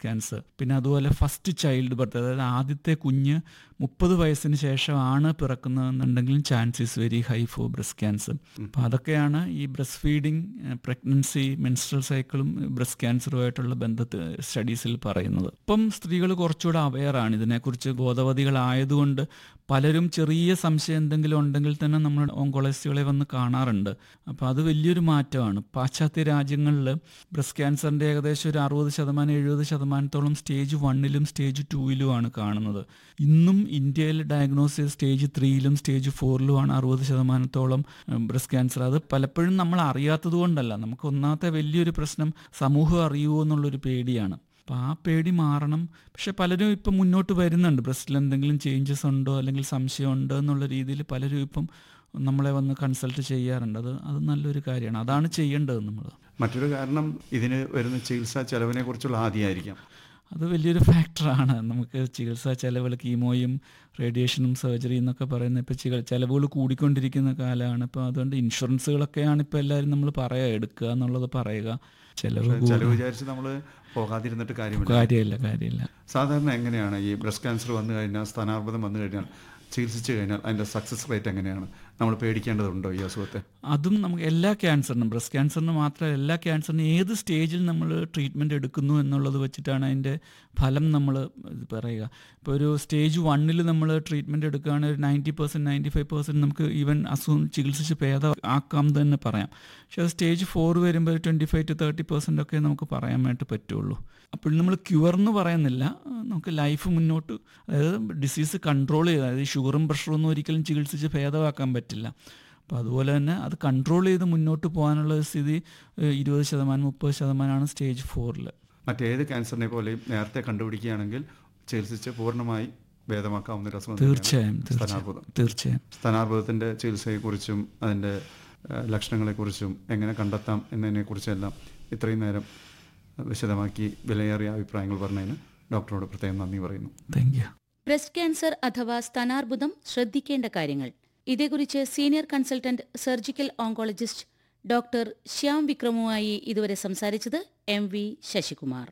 cancer പിന്നെ അതുപോലെ first child birth അതായത് ആദ്യത്തെ കുഞ്ഞ് മുപ്പത് വയസ്സിന് ശേഷമാണ് പിറക്കുന്നതെന്നുണ്ടെങ്കിലും chance is very high for breast cancer അപ്പോൾ അതൊക്കെയാണ് ഈ ബ്രസ്റ്റ് ഫീഡിങ് പ്രഗ്നൻസി മെൻസ്ട്രൽ സൈക്കിളും ബ്രസ്റ്റ് ക്യാൻസറുമായിട്ടുള്ള ബന്ധത്ത് സ്റ്റഡീസിൽ പറയുന്നത് ഇപ്പം സ്ത്രീകൾ കുറച്ചുകൂടെ അവെയറാണ് ഇതിനെക്കുറിച്ച് ബോധവതികളായതുകൊണ്ട് പലരും ചെറിയ സംശയം എന്തെങ്കിലും ഉണ്ടെങ്കിൽ തന്നെ നമ്മൾ ഓങ്കോളജിസ്റ്റുകളെ വന്ന് കാണാറുണ്ട് അപ്പോൾ അത് വലിയൊരു മാറ്റമാണ് പാശ്ചാത്യ രാജ്യങ്ങളിൽ ബ്രസ്റ്റ് ക്യാൻസറിൻ്റെ ഏകദേശം ഒരു അറുപത് ശതമാനം എഴുപത് ശതമാനത്തോളം സ്റ്റേജ് വണ്ണിലും സ്റ്റേജ് ടൂയിലുമാണ് കാണുന്നത് ഇന്നും ഇന്ത്യയിൽ ഡയഗ്നോസ് ചെയ്ത് സ്റ്റേജ് ത്രീയിലും സ്റ്റേജ് ഫോറിലുമാണ് അറുപത് ശതമാനത്തോളം ബ്രസ്റ്റ് ക്യാൻസർ അത് പലപ്പോഴും നമ്മൾ അറിയാത്തത് കൊണ്ടല്ല നമുക്ക് ഒന്നാമത്തെ വലിയൊരു പ്രശ്നം സമൂഹം അറിയുമോ എന്നുള്ളൊരു പേടിയാണ് അപ്പോൾ ആ പേടി മാറണം പക്ഷെ പലരും ഇപ്പം മുന്നോട്ട് വരുന്നുണ്ട് ബ്രസ്റ്റിൽ എന്തെങ്കിലും ചേഞ്ചസ് ഉണ്ടോ അല്ലെങ്കിൽ സംശയം ഉണ്ടോ എന്നുള്ള രീതിയിൽ പലരും ഇപ്പം നമ്മളെ വന്ന് കൺസൾട്ട് ചെയ്യാറുണ്ട് അത് അത് നല്ലൊരു കാര്യമാണ് അതാണ് ചെയ്യേണ്ടത് നമ്മൾ മറ്റൊരു കാരണം ഇതിന് വരുന്ന ചികിത്സാ ചെലവിനെ കുറിച്ചുള്ള ആദ്യമായിരിക്കാം അത് വലിയൊരു ഫാക്ടറാണ് നമുക്ക് ചികിത്സാ ചെലവുകൾ കീമോയും റേഡിയേഷനും സർജറി എന്നൊക്കെ പറയുന്ന ഇപ്പോൾ ചിക ചിലവുകൾ കൂടിക്കൊണ്ടിരിക്കുന്ന കാലമാണ് ഇപ്പോൾ അതുകൊണ്ട് ഇൻഷുറൻസുകളൊക്കെയാണ് ഇപ്പോൾ എല്ലാവരും നമ്മൾ പറയുക എടുക്കുക എന്നുള്ളത് പറയുക ചിലവ് ചെലവ് വിചാരിച്ച് നമ്മൾ പോകാതിരുന്നിട്ട് കാര്യമില്ല കാര്യമില്ല കാര്യമില്ല സാധാരണ എങ്ങനെയാണ് ഈ ബ്രസ്റ്റ് ക്യാൻസർ വന്നു കഴിഞ്ഞാൽ സ്ഥാനാർബുദം വന്നു കഴിഞ്ഞാൽ ചികിത്സിച്ച് കഴിഞ്ഞാൽ അതിൻ്റെ സക്സസ് റേറ്റ് എങ്ങനെയാണ് നമ്മൾ പേടിക്കേണ്ടതുണ്ടോ ഈ അസുഖത്തെ അതും നമുക്ക് എല്ലാ ക്യാൻസറിനും ബ്രസ്റ്റ് ക്യാൻസറിന് മാത്രമല്ല എല്ലാ ക്യാൻസറിനും ഏത് സ്റ്റേജിൽ നമ്മൾ ട്രീറ്റ്മെൻറ്റ് എടുക്കുന്നു എന്നുള്ളത് വെച്ചിട്ടാണ് അതിൻ്റെ ഫലം നമ്മൾ ഇത് പറയുക ഇപ്പോൾ ഒരു സ്റ്റേജ് വണ്ണിൽ നമ്മൾ ട്രീറ്റ്മെൻറ്റ് എടുക്കുകയാണെങ്കിൽ ഒരു ninety percent ninety five percent നമുക്ക് ഈവൻ അസുഖം ചികിത്സിച്ച് ഭേദം ആക്കാം എന്ന് തന്നെ പറയാം പക്ഷേ അത് സ്റ്റേജ് ഫോർ വരുമ്പോൾ twenty five to thirty percent ഒക്കെ നമുക്ക് പറയാൻ വേണ്ടി പറ്റുള്ളൂ അപ്പോൾ നമ്മൾ ക്യൂർ എന്ന് പറയുന്നില്ല നമുക്ക് ലൈഫ് മുന്നോട്ട് അതായത് ഡിസീസ് കൺട്രോൾ ചെയ്ത് അതായത് ഷുഗറും പ്രഷറും ഒന്നും ഒരിക്കലും ചികിത്സിച്ച് ഭേദമാക്കാൻ പറ്റില്ല അപ്പോൾ അതുപോലെ തന്നെ അത് കൺട്രോൾ ചെയ്ത് മുന്നോട്ട് പോകാനുള്ള സ്ഥിതി ഇരുപത് ശതമാനം മുപ്പത് ശതമാനമാണ് സ്റ്റേജ് ഫോറിൽ മറ്റേത് ക്യാൻസറിനെ പോലെയും നേരത്തെ കണ്ടുപിടിക്കുകയാണെങ്കിൽ ചികിത്സിച്ച് പൂർണ്ണമായി ഭേദമാക്കാവുന്ന ഒരു അസുഖം തന്നെയാണ് തീർച്ചയായും തീർച്ചയായും സ്ഥാനാർബുദം തീർച്ചയായും സ്ഥാനാർബുദത്തിൻ്റെ ചികിത്സയെക്കുറിച്ചും അതിൻ്റെ ഏഹ്, ലക്ഷണങ്ങളെക്കുറിച്ചും എങ്ങനെ കണ്ടെത്താം എന്നതിനെക്കുറിച്ചെല്ലാം ഇത്രയും നേരം വിശദമാക്കി വിലയേറിയ അഭിപ്രായങ്ങൾ പറഞ്ഞതിന് ഡോക്ടറോട് പ്രത്യേകം നന്ദി പറയുന്നു താങ്ക് യു ബ്രസ്റ്റ് ക്യാൻസർ അഥവാ സ്ഥാനാർബുദം ശ്രദ്ധിക്കേണ്ട കാര്യങ്ങൾ ഇതേക്കുറിച്ച് senior consultant surgical oncologist doctor Shyam വിക്രമുമായി ഇതുവരെ സംസാരിച്ചത് M V Sasikumar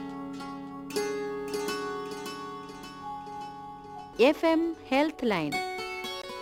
F M health line